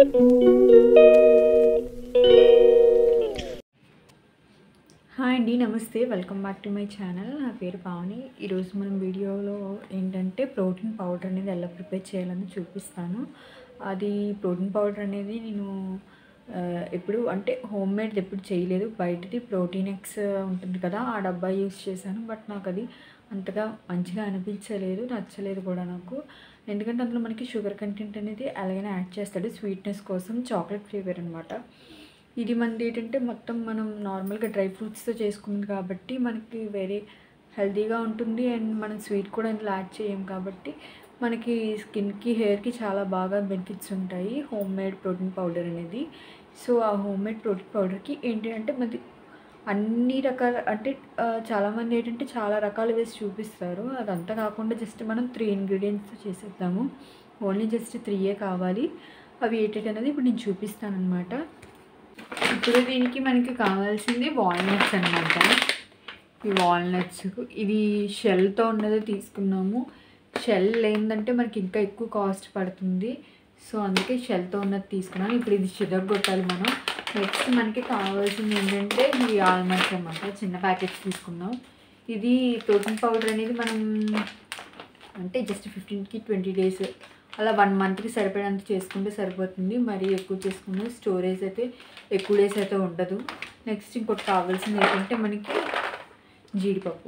hi అండి నమస్తే welcome back to my channel నా పేరు పావని ఈరోజు మనం వీడియోలో ఏంటంటే ప్రోటీన్ పౌడర్ అనేది ఎలా ప్రిపేర్ చేయాలని చూపిస్తాను అది ప్రోటీన్ పౌడర్ అనేది నేను ఆ, ఎప్పుడు అంటే హోమ్ మేడ్ ఎప్పుడు చేయలేదు బయటది ప్రోటీన్ ఎక్స్ ఉంటుంది కదా ఆ డబ్బా యూస్ చేశాను బట్ నాకు అది అంతగా మంచిగా అనిపించలేదు నచ్చలేదు కూడా నాకు ఎందుకంటే అందులో మనకి షుగర్ కంటెంట్ అనేది అలాగనే యాడ్ చేస్తాడు స్వీట్నెస్ కోసం చాక్లెట్ ఫ్లేవర్ అనమాట ఇది మనది ఏంటంటే మొత్తం మనం నార్మల్గా డ్రై ఫ్రూట్స్తో చేసుకుంది కాబట్టి మనకి వెరీ హెల్తీగా ఉంటుంది అండ్ మనం స్వీట్ కూడా ఇందులో యాడ్ చేయం కాబట్టి మనకి స్కిన్కి హెయిర్కి చాలా బాగా బెనిఫిట్స్ ఉంటాయి హోమ్ మేడ్ ప్రోటీన్ పౌడర్ అనేది సో ఆ హోమ్ మేడ్ ప్రోటీన్ పౌడర్కి ఏంటి అంటే మనది అన్ని రకాల అంటే ఆ, చాలామంది ఏంటంటే చాలా రకాలు వేసి చూపిస్తారు అదంతా కాకుండా జస్ట్ మనం త్రీ ఇంగ్రీడియంట్స్ చేసేద్దాము ఓన్లీ జస్ట్ త్రీయే కావాలి అవి ఏంటంటే అనేది ఇప్పుడు నేను చూపిస్తాను అనమాట ఇప్పుడు దీనికి మనకి కావాల్సింది వాల్నట్స్ అనమాట ఈ వాల్నట్స్ ఇది షెల్తో ఉన్నది తీసుకున్నాము షెల్ ఏంటంటే మనకి ఇంకా ఎక్కువ కాస్ట్ పడుతుంది సో అందుకే షెల్తో ఉన్నది తీసుకున్నాను ఇప్పుడు ఇది చిరగొట్టాలి మనం నెక్స్ట్ మనకి కావాల్సింది ఏంటంటే ఈ ఆల్మండ్స్ అనమాట చిన్న ప్యాకెట్స్ తీసుకున్నాం ఇది ప్రోటీన్ పౌడర్ అనేది మనం అంటే జస్ట్ ఫిఫ్టీన్కి ట్వంటీ డేస్ అలా వన్ మంత్కి సరిపడేంత చేసుకుంటే సరిపోతుంది మరీ ఎక్కువ చేసుకుంటే స్టోరేజ్ అయితే ఎక్కువ డేస్ అయితే ఉండదు నెక్స్ట్ ఇంకోటి కావాల్సింది ఏంటంటే మనకి జీడిపప్పు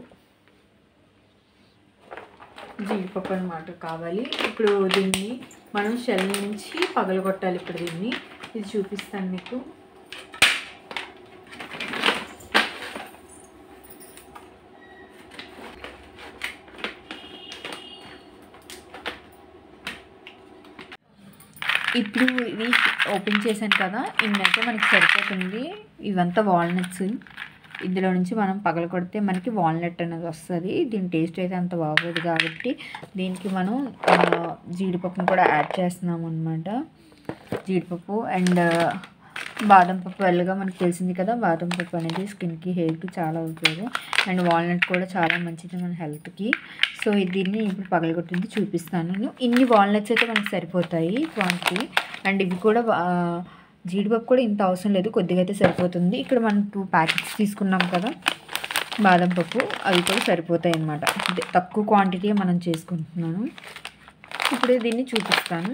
జీడిపప్పు అనమాట కావాలి ఇప్పుడు దీన్ని మనం షెల్ నుంచి పగలగొట్టాలి ఇప్పుడు దీన్ని ఇది చూపిస్తాను మీకు ఇప్పుడు ఇది ఓపెన్ చేశాను కదా ఇన్నైతే మనకి సరిపోతుంది ఇవంతా వాల్నట్స్ ఇందులో నుంచి మనం పగల కొడితే మనకి వాల్నట్ అనేది వస్తుంది దీని టేస్ట్ అయితే అంత బాగోదు కాబట్టి దీనికి మనం ఆ, జీడిపప్పును కూడా యాడ్ చేస్తున్నాం అనమాట జీడిపప్పు అండ్ బాదం పప్పు వెళ్ళగా మనకు తెలిసింది కదా బాదం పప్పు అనేది స్కిన్కి హెయిర్కి చాలా ఉపయోగం అండ్ వాల్నట్ కూడా చాలా మంచిది మన హెల్త్కి సో ఇది దీన్ని ఇప్పుడు పగలగొట్టింది చూపిస్తాను నేను ఇన్ని వాల్నట్స్ అయితే మనకి సరిపోతాయి క్వాంటిటీ అండ్ ఇవి కూడా ఆ, జీడిపప్పు కూడా ఇంత అవసరం లేదు కొద్దిగా అయితే సరిపోతుంది ఇక్కడ మనం టూ ప్యాకెట్స్ తీసుకున్నాం కదా బాదం పప్పు అవి కూడా సరిపోతాయి అన్నమాట ఇది తక్కువ క్వాంటిటీ మనం చేసుకుంటున్నాను ఇప్పుడు దీన్ని చూపిస్తాను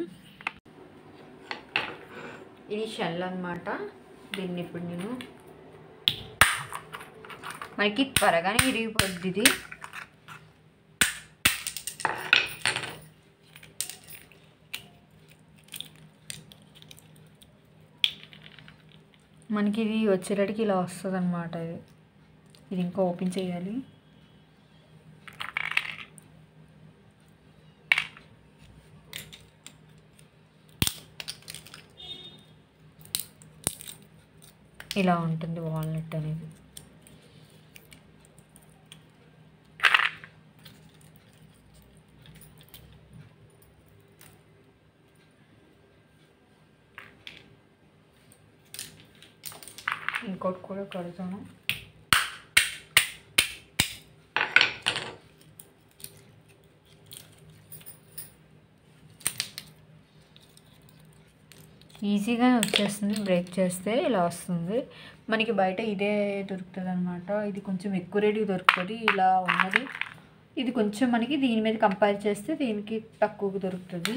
ఇది షెల్ అనమాట దీన్ని ఇప్పుడు నేను మనకి త్వరగానే విరిగిపోద్ది ఇది మనకి ఇది వచ్చేటడికి ఇలా వస్తుంది అనమాట ఇది ఇది ఇంకా ఓపెన్ చేయాలి ఇలా ఉంటుంది వాల్నట్ అనేది ఇంకోటి కూడా కడతాను ఈజీగా వచ్చేస్తుంది బ్రేక్ చేస్తే ఇలా వస్తుంది మనకి బయట ఇదే దొరుకుతుంది అనమాట ఇది కొంచెం ఎక్కువ రేటుకి దొరుకుతుంది ఇలా ఉన్నది ఇది కొంచెం మనకి దీని మీద కంపేర్ చేస్తే దీనికి తక్కువకు దొరుకుతుంది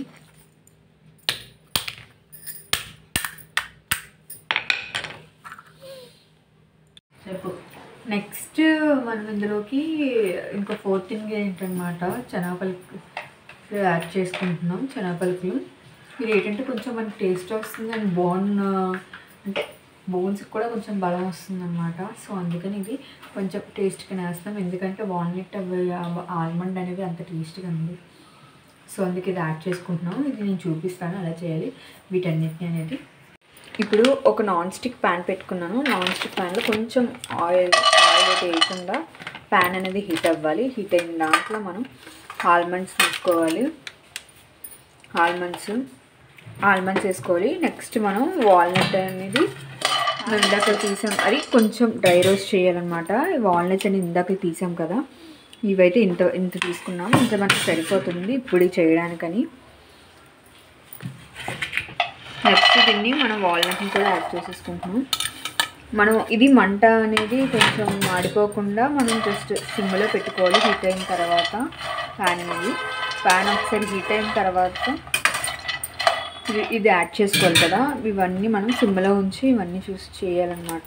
చెప్పు నెక్స్ట్ మనం ఇందులోకి ఇంకో ఫోర్త్ ఇంగ్రీడియంట్ అనమాట శనగపలుకు యాడ్ చేసుకుంటున్నాం శనగపలుకులు ఇది ఏంటంటే కొంచెం మనకి టేస్ట్ వస్తుంది అండ్ బోన్ అంటే బోన్స్కి కూడా కొంచెం బలం వస్తుంది అనమాట సో అందుకని ఇది కొంచెం టేస్ట్గా వేస్తాం ఎందుకంటే వాల్నట్ ఆల్మండ్ అనేది అంత టేస్ట్గా ఉంది సో అందుకే ఇది యాడ్ చేసుకుంటున్నాం ఇది నేను చూపిస్తాను అలా చేయాలి వీటన్నిటిని అనేది ఇప్పుడు ఒక నాన్ స్టిక్ ప్యాన్ పెట్టుకున్నాను నాన్ స్టిక్ ప్యాన్లో కొంచెం ఆయిల్ ఆయిల్ అయితే వేయకుండా ప్యాన్ అనేది హీట్ అవ్వాలి హీట్ అయిన దాంట్లో మనం ఆల్మండ్స్ తీసుకోవాలి ఆల్మండ్స్ ఆల్మండ్స్ వేసుకోవాలి నెక్స్ట్ మనం వాల్నట్ అనేది మనం ఇందాక తీసాం అది కొంచెం డ్రై రోస్ట్ చేయాలన్నమాట వాల్నట్స్ అనేది ఇందాక తీసాం కదా ఇవైతే ఇంత ఇంత తీసుకున్నాం ఇంత మనకి సరిపోతుంది ఇప్పుడు చేయడానికని నెక్స్ట్ దీన్ని మనం వాల్నట్ని కూడా యాడ్ చేసేసుకుంటున్నాం మనం ఇది మంట అనేది కొంచెం మాడిపోకుండా మనం జస్ట్ సిమ్లో పెట్టుకోవాలి హీట్ అయిన తర్వాత ప్యాన్ అనేది ప్యాన్ ఒకసారి హీట్ అయిన తర్వాత ఇది ఇది యాడ్ చేసుకోవాలి కదా ఇవన్నీ మనం సిమ్లో ఉంచి ఇవన్నీ చూసి చేయాలన్నమాట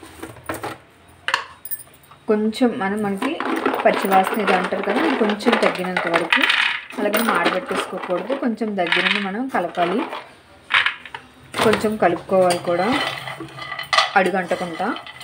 కొంచెం మనం మనకి పచ్చివాసన ఇది అంటారు కదా ఇది కొంచెం తగ్గినంత వరకు అలాగే మాడబెట్టేసుకోకూడదు కొంచెం దగ్గరని మనం కలపాలి కొంచెం కలుపుకోవాలి కూడా అడుగంటకుండా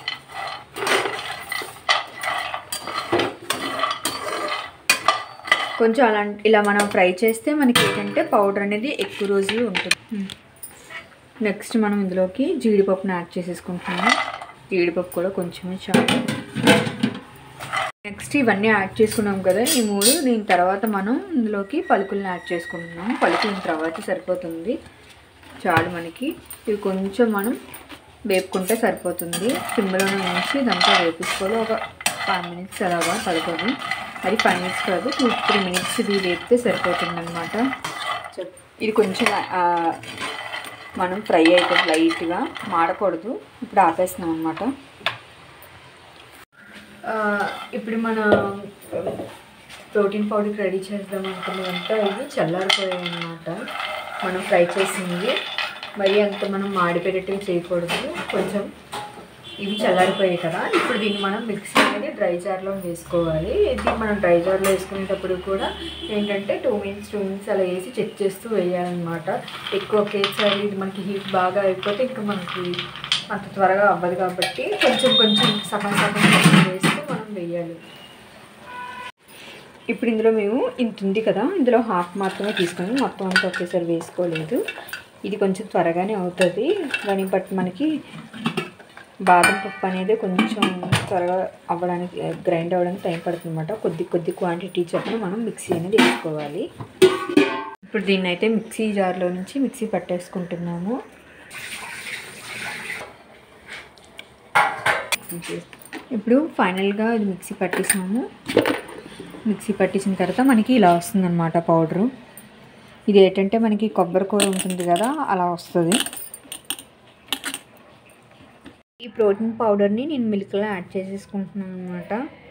కొంచెం అలా ఇలా మనం ఫ్రై చేస్తే మనకి ఏంటంటే పౌడర్ అనేది ఎక్కువ రోజులు ఉంటుంది నెక్స్ట్ మనం ఇందులోకి జీడిపప్పును యాడ్ చేసేసుకుంటున్నాము జీడిపప్పు కూడా కొంచెమే చాలు నెక్స్ట్ ఇవన్నీ యాడ్ చేసుకున్నాం కదా ఈ మూడు దీని తర్వాత మనం ఇందులోకి పలుకులను యాడ్ చేసుకుంటున్నాం పలుకుల తర్వాత సరిపోతుంది చాలు మనకి ఇవి కొంచెం మనం వేపుకుంటే సరిపోతుంది సిమ్లోనే ఉంచి ఇదంతా వేపించుకోవాలి ఒక ఫైవ్ మినిట్స్ అలాగా పడుతుంది అది ఫైవ్ మినిట్స్ కాదు టూ త్రీ మినిట్స్ ఇది వేపితే సరిపోతుంది అనమాట ఇది కొంచెం ఆ, మనం ఫ్రై అయిపోతుంది లైట్గా మాడకూడదు ఇప్పుడు ఆపేస్తున్నాం అనమాట ఇప్పుడు మన ప్రోటీన్ పౌడర్ రెడీ చేద్దాం అనుకున్నదంతా ఇవి చల్లారిపోయాయి అనమాట మనం ఫ్రై చేసింది మరి అంత మనం మాడిపోయేటట్టుగా చేయకూడదు కొంచెం ఇవి చల్లారిపోయాయి కదా ఇప్పుడు దీన్ని మనం మిక్సీ అనేది డ్రై జార్లో వేసుకోవాలి ఇది మనం డ్రై జార్లో వేసుకునేటప్పుడు కూడా ఏంటంటే టూ మినిట్స్ టూ మినిట్స్ అలా వేసి చెక్ చేస్తూ వేయాలన్నమాట ఎక్కువ ఒకేసారి ఇది మనకి హీట్ బాగా అయిపోతే ఇంకా మనకి అంత త్వరగా అవ్వదు కాబట్టి కొంచెం కొంచెం సగం సగం సగం వేస్తూ మనం వేయాలి ఇప్పుడు ఇందులో మేము ఇంత ఉంది కదా ఇందులో హాఫ్ మాత్రమే తీసుకొని మొత్తం అంతా ఒకేసారి వేసుకోలేదు ఇది కొంచెం త్వరగానే అవుతుంది కానీ బట్ మనకి బాదం పప్పు అనేది కొంచెం త్వరగా అవ్వడానికి గ్రైండ్ అవ్వడానికి టైం పడుతుంది అనమాట కొద్ది కొద్ది క్వాంటిటీ చొప్పున మనం మిక్సీ అనేది వేసుకోవాలి ఇప్పుడు దీన్ని అయితే మిక్సీ జార్లో నుంచి మిక్సీ పట్టేసుకుంటున్నాము ఇప్పుడు ఫైనల్గా ఇది మిక్సీ పట్టేసాము మిక్సీ పట్టించిన తర్వాత మనకి ఇలా వస్తుందన్నమాట పౌడరు ఇది ఏంటంటే మనకి కొబ్బరి కూర ఉంటుంది కదా అలా వస్తుంది ఈ ప్రోటీన్ పౌడర్ని నేను మిల్క్లో యాడ్ చేసేసుకుంటున్నాను అనమాట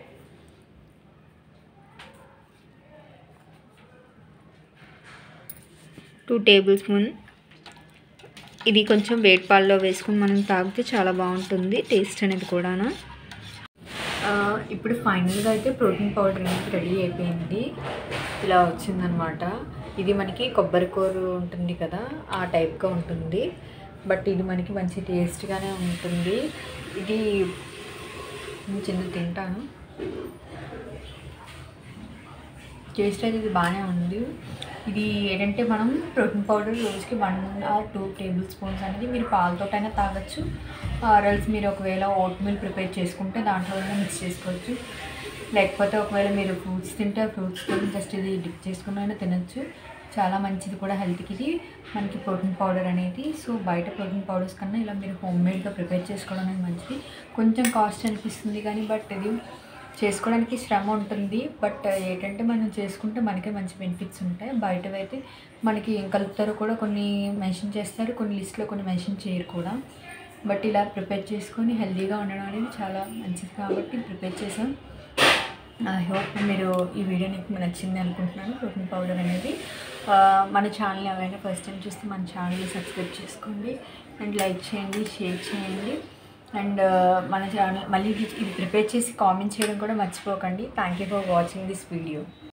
టూ టేబుల్ స్పూన్ ఇది కొంచెం వేడి పాలలో వేసుకుని మనం తాగితే చాలా బాగుంటుంది టేస్ట్ అనేది కూడాను ఆ, ఇప్పుడు ఫైనల్గా అయితే ప్రోటీన్ పౌడర్ అనేది రెడీ అయిపోయింది ఇలా వచ్చిందనమాట ఇది మనకి కొబ్బరి కూర ఉంటుంది కదా ఆ టైప్గా ఉంటుంది బట్ ఇది మనకి మంచి టేస్ట్గానే ఉంటుంది ఇది నేను చిన్న తింటాను టేస్ట్ అయితే ఇది బాగానే ఉంది ఇది ఏంటంటే మనం ప్రోటీన్ పౌడర్ రోజుకి one or two tablespoons అనేది మీరు పాలతోటైనా తాగొచ్చు ఆర్ఎల్స్ మీరు ఒకవేళ ఓట్ మిల్ ప్రిపేర్ చేసుకుంటే దాంట్లో మిక్స్ చేసుకోవచ్చు లేకపోతే ఒకవేళ మీరు ఫ్రూట్స్ తింటే ఫ్రూట్స్తో జస్ట్ ఇది డిప్ చేసుకుని అయినా తినొచ్చు చాలా మంచిది కూడా హెల్త్కి ఇది మనకి ప్రోటీన్ పౌడర్ అనేది సో బయట ప్రోటీన్ పౌడర్స్ కన్నా ఇలా మీరు హోమ్ మేడ్గా ప్రిపేర్ చేసుకోవడం అనేది మంచిది కొంచెం కాస్ట్ అనిపిస్తుంది కానీ బట్ ఇది చేసుకోవడానికి శ్రమ ఉంటుంది బట్ ఏంటంటే మనం చేసుకుంటే మనకే మంచి బెనిఫిట్స్ ఉంటాయి బయటవైతే మనకి ఏం కలుపుతారో కూడా కొన్ని మెన్షన్ చేస్తారు కొన్ని లిస్ట్లో కొన్ని మెన్షన్ చేయరు కూడా బట్ ఇలా ప్రిపేర్ చేసుకొని హెల్తీగా ఉండడం అనేది చాలా మంచిది కాబట్టి ప్రిపేర్ చేసాం ఐ హోప్ మీరు ఈ వీడియో మీకు నచ్చింది అనుకుంటున్నాను ప్రోటీన్ పౌడర్ అనేది ఆ, మన ఛానల్ ఎవరైనా ఫస్ట్ టైం చూస్తే మన ఛానల్ని సబ్స్క్రైబ్ చేసుకోండి అండ్ లైక్ చేయండి షేర్ చేయండి అండ్ మన ఛానల్ మళ్ళీ ఇది ఇది ప్రిపేర్ చేసి కామెంట్ చేయడం కూడా మర్చిపోకండి thank you for watching this video